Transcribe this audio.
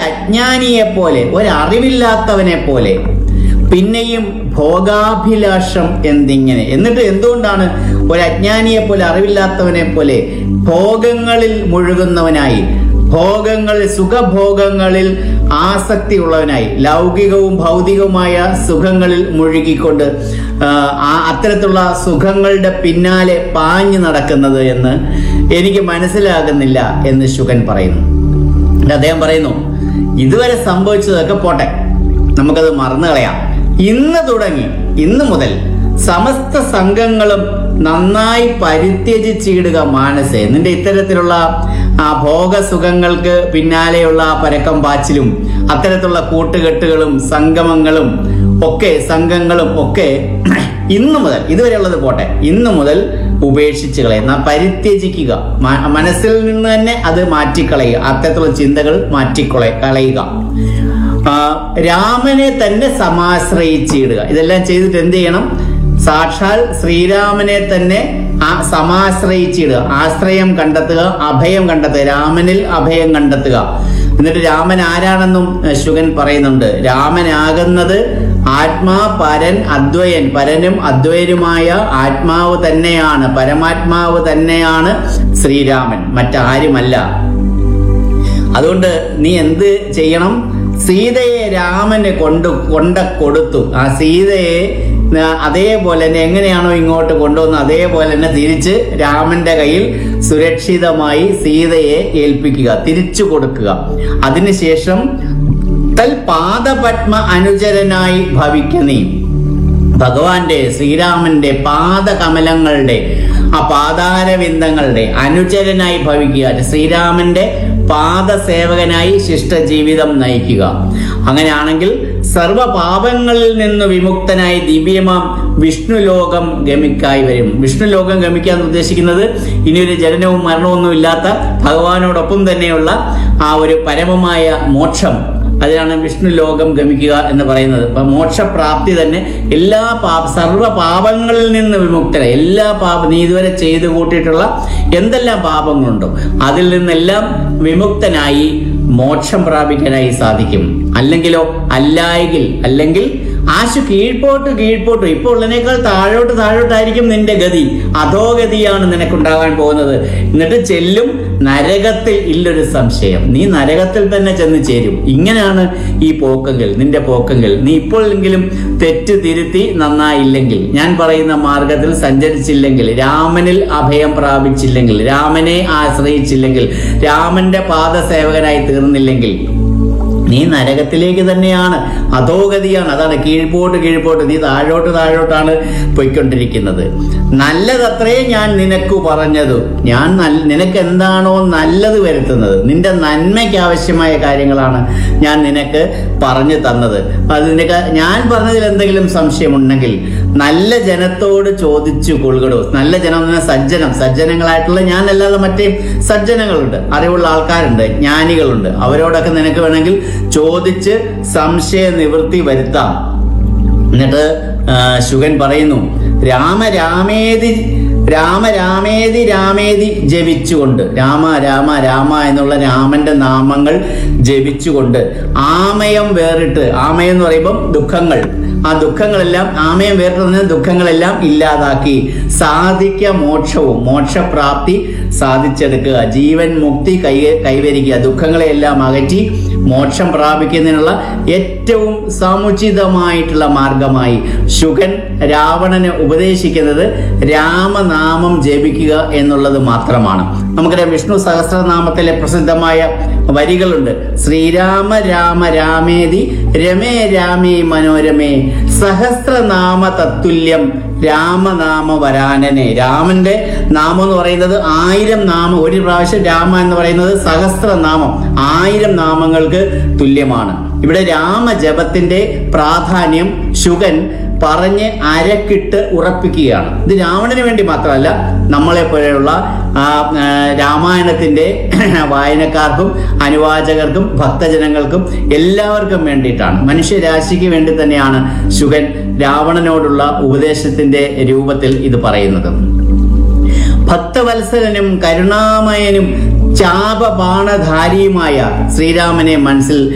ഒരജ്ഞാനിയെ പോലെ ഒരറിവില്ലാത്തവനെ പോലെ പിന്നെയും ഭോഗാഭിലാഷം എന്തിങ്ങനെ എന്നിട്ട് എന്തുകൊണ്ടാണ് ഒരു അജ്ഞാനിയെ പോലെ അറിവില്ലാത്തവനെ പോലെ ഭോഗങ്ങളിൽ മുഴുകുന്നവനായി ഭോഗങ്ങളിൽ സുഖഭോഗങ്ങളിൽ ആസക്തി ഉള്ളവനായി ലൗകികവും ഭൗതികവുമായ സുഖങ്ങളിൽ മുഴുകിക്കൊണ്ട് ആ, ആ അത്തരത്തിലുള്ള സുഖങ്ങളുടെ പിന്നാലെ പാഞ്ഞു നടക്കുന്നത് എന്ന് എനിക്ക് മനസ്സിലാകുന്നില്ല എന്ന് ശുഗൻ പറയുന്നു എന്നിട്ട് അദ്ദേഹം പറയുന്നു ഇതുവരെ സംഭവിച്ചതൊക്കെ പോട്ടെ നമുക്കത് മറന്നു കളയാം ഇന്ന് തുടങ്ങി ഇന്ന് മുതൽ സമസ്ത സംഘങ്ങളും നന്നായി പരിത്യജിച്ചിടുക മാനസേ നിന്റെ ഇത്തരത്തിലുള്ള ആ ഭോഗസുഖങ്ങൾക്ക് പിന്നാലെയുള്ള ആ പരക്കം പാച്ചിലും അത്തരത്തിലുള്ള കൂട്ടുകെട്ടുകളും സംഗമങ്ങളും ഒക്കെ സംഘങ്ങളും ഒക്കെ ഇന്നു മുതൽ ഇതുവരെയുള്ളത് പോട്ടെ ഇന്നു മുതൽ ഉപേക്ഷിച്ച് കളയുക പരിത്യജിക്കുക മ- മനസ്സിൽ നിന്ന് തന്നെ അത് മാറ്റിക്കളയുക അത്തരത്തിലുള്ള ചിന്തകൾ മാറ്റിക്കളയ കളയുക ആ, രാമനെ തന്നെ സമാശ്രയിച്ചിടുക ഇതെല്ലാം ചെയ്തിട്ട് എന്ത് ചെയ്യണം സാക്ഷാൽ ശ്രീരാമനെ തന്നെ ആ സമാശ്രയിച്ചിടുക ആശ്രയം കണ്ടെത്തുക അഭയം കണ്ടെത്തുക രാമനിൽ അഭയം കണ്ടെത്തുക എന്നിട്ട് രാമൻ ആരാണെന്നും ഏഹ്, ശുഗൻ പറയുന്നുണ്ട് രാമനാകുന്നത് ആത്മാ പരൻ അദ്വയൻ പരനും അദ്വയനുമായ ആത്മാവ് തന്നെയാണ് പരമാത്മാവ് തന്നെയാണ് ശ്രീരാമൻ മറ്റാരുമല്ല അതുകൊണ്ട് നീ എന്ത് ചെയ്യണം സീതയെ രാമന് കൊണ്ട് കൊണ്ട കൊടുത്തു ആ സീതയെ ആ, അതേപോലെ തന്നെ എങ്ങനെയാണോ ഇങ്ങോട്ട് കൊണ്ടുവന്ന് അതേപോലെ തന്നെ തിരിച്ച് രാമന്റെ കയ്യിൽ സുരക്ഷിതമായി സീതയെ ഏൽപ്പിക്കുക തിരിച്ചു കൊടുക്കുക അതിനുശേഷം തൽ പാദപത്മ അനുചരനായി ഭവിക്ക നീ ഭഗവാന്റെ ശ്രീരാമന്റെ പാദകമലങ്ങളുടെ ആ പാതാരവിന്ദങ്ങളുടെ അനുചരനായി ഭവിക്കുക ശ്രീരാമന്റെ പാദസേവകനായി ശിഷ്ടജീവിതം നയിക്കുക അങ്ങനെയാണെങ്കിൽ സർവ പാപങ്ങളിൽ നിന്ന് വിമുക്തനായി ദിവ്യമാം വിഷ്ണു ലോകം ഗമിക്കായി വരും വിഷ്ണു ലോകം ഗമിക്കാൻ ഉദ്ദേശിക്കുന്നത് ഇനിയൊരു ജനനവും മരണവും ഇല്ലാത്ത ഭഗവാനോടൊപ്പം തന്നെയുള്ള ആ ഒരു പരമമായ മോക്ഷം അതിനാണ് വിഷ്ണു ലോകം ഗമിക്കുക എന്ന് പറയുന്നത് അപ്പൊ മോക്ഷപ്രാപ്തി തന്നെ എല്ലാ പാപ സർവ പാപങ്ങളിൽ നിന്ന് വിമുക്തര എല്ലാ പാപ നീ ഇതുവരെ ചെയ്തു കൂട്ടിയിട്ടുള്ള എന്തെല്ലാം പാപങ്ങളുണ്ടോ അതിൽ നിന്നെല്ലാം വിമുക്തനായി മോക്ഷം പ്രാപിക്കാനായി സാധിക്കും അല്ലെങ്കിലോ അല്ലായെങ്കിൽ അല്ലെങ്കിൽ ആശു കീഴ്പോട്ട് കീഴ്പോട്ട് ഇപ്പോൾ ഉള്ളതിനേക്കാൾ താഴോട്ട് താഴോട്ടായിരിക്കും നിന്റെ ഗതി അധോഗതിയാണ് നിനക്കുണ്ടാകാൻ പോകുന്നത് എന്നിട്ട് ചെല്ലും നരകത്തിൽ ഇല്ലൊരു സംശയം നീ നരകത്തിൽ തന്നെ ചെന്ന് ചേരും ഇങ്ങനെയാണ് ഈ പോക്കെങ്കിൽ നിന്റെ പോക്കെങ്കിൽ നീ ഇപ്പോഴെങ്കിലും തെറ്റ് തിരുത്തി നന്നായില്ലെങ്കിൽ ഞാൻ പറയുന്ന മാർഗത്തിൽ സഞ്ചരിച്ചില്ലെങ്കിൽ രാമനിൽ അഭയം പ്രാപിച്ചില്ലെങ്കിൽ രാമനെ ആശ്രയിച്ചില്ലെങ്കിൽ രാമന്റെ പാദസേവകനായി തീർന്നില്ലെങ്കിൽ നീ നരകത്തിലേക്ക് തന്നെയാണ് അധോഗതിയാണ് അതാണ് കീഴ്പോട്ട് കീഴ്പോട്ട് നീ താഴോട്ട് താഴോട്ടാണ് പോയിക്കൊണ്ടിരിക്കുന്നത് നല്ലതത്രേ ഞാൻ നിനക്ക് പറഞ്ഞത് ഞാൻ നല്ല- നിനക്ക് എന്താണോ നല്ലത് വരുത്തുന്നത് നിന്റെ നന്മയ്ക്ക് ആവശ്യമായ കാര്യങ്ങളാണ് ഞാൻ നിനക്ക് പറഞ്ഞു തന്നത് അത് നിനക്ക് ഞാൻ പറഞ്ഞതിൽ എന്തെങ്കിലും സംശയമുണ്ടെങ്കിൽ നല്ല ജനത്തോട് ചോദിച്ചു കൊള്ളുകടോ നല്ല ജനം എന്ന് പറഞ്ഞാൽ സജ്ജനം സജ്ജനങ്ങളായിട്ടുള്ള ഞാനല്ലാതെ മറ്റേ സജ്ജനങ്ങളുണ്ട് അറിവുള്ള ആൾക്കാരുണ്ട് ജ്ഞാനികളുണ്ട് അവരോടൊക്കെ നിനക്ക് വേണമെങ്കിൽ ചോദിച്ച് സംശയ നിവൃത്തി വരുത്താം എന്നിട്ട് ആ, ശുഗൻ പറയുന്നു രാമ രാമേതി രാമ രാമേതി രാമേതി ജപിച്ചുകൊണ്ട് രാമ രാമ രാമ എന്നുള്ള രാമന്റെ നാമങ്ങൾ ജപിച്ചുകൊണ്ട് ആമയം വേറിട്ട് ആമയം എന്ന് പറയുമ്പം ദുഃഖങ്ങൾ ആ ദുഃഖങ്ങളെല്ലാം ആമയം വേറിട്ട് ദുഃഖങ്ങളെല്ലാം ഇല്ലാതാക്കി സാധിക്ക മോക്ഷവും മോക്ഷപ്രാപ്തി സാധിച്ചെടുക്കുക ജീവൻ മുക്തി കൈ കൈവരിക്കുക ദുഃഖങ്ങളെല്ലാം അകറ്റി മോക്ഷം പ്രാപിക്കുന്നതിനുള്ള ഏറ്റവും സമുചിതമായിട്ടുള്ള മാർഗമായി ശുഗൻ രാവണന് ഉപദേശിക്കുന്നത് രാമനാമം ജപിക്കുക എന്നുള്ളത് മാത്രമാണ് നമുക്കറിയാം വിഷ്ണു സഹസ്രനാമത്തിലെ പ്രസിദ്ധമായ വരികളുണ്ട് ശ്രീരാമ രാമ രാമേതി രമേ രാമേ മനോരമേ സഹസ്രനാമ തത്തുല്യം രാമനാമ വരാനനെ രാമന്റെ നാമം എന്ന് പറയുന്നത് ആയിരം നാമം ഒരു പ്രാവശ്യം രാമ എന്ന് പറയുന്നത് സഹസ്രനാമം ആയിരം നാമങ്ങൾക്ക് തുല്യമാണ് ഇവിടെ രാമജപത്തിന്റെ പ്രാധാന്യം ശുഗൻ പറഞ്ഞ് അരക്കിട്ട് ഉറപ്പിക്കുകയാണ് ഇത് രാവണന് വേണ്ടി മാത്രമല്ല നമ്മളെ പോലെയുള്ള ആ, ആ, രാമായണത്തിന്റെ വായനക്കാർക്കും അനുവാചകർക്കും ഭക്തജനങ്ങൾക്കും എല്ലാവർക്കും വേണ്ടിയിട്ടാണ് മനുഷ്യരാശിക്ക് വേണ്ടി തന്നെയാണ് ശുഗൻ രാവണനോടുള്ള ഉപദേശത്തിന്റെ രൂപത്തിൽ ഇത് പറയുന്നത് ഭക്തവത്സലനും കരുണാമയനും ചാപബാണധാരിയുമായ ശ്രീരാമനെ മനസ്സിൽ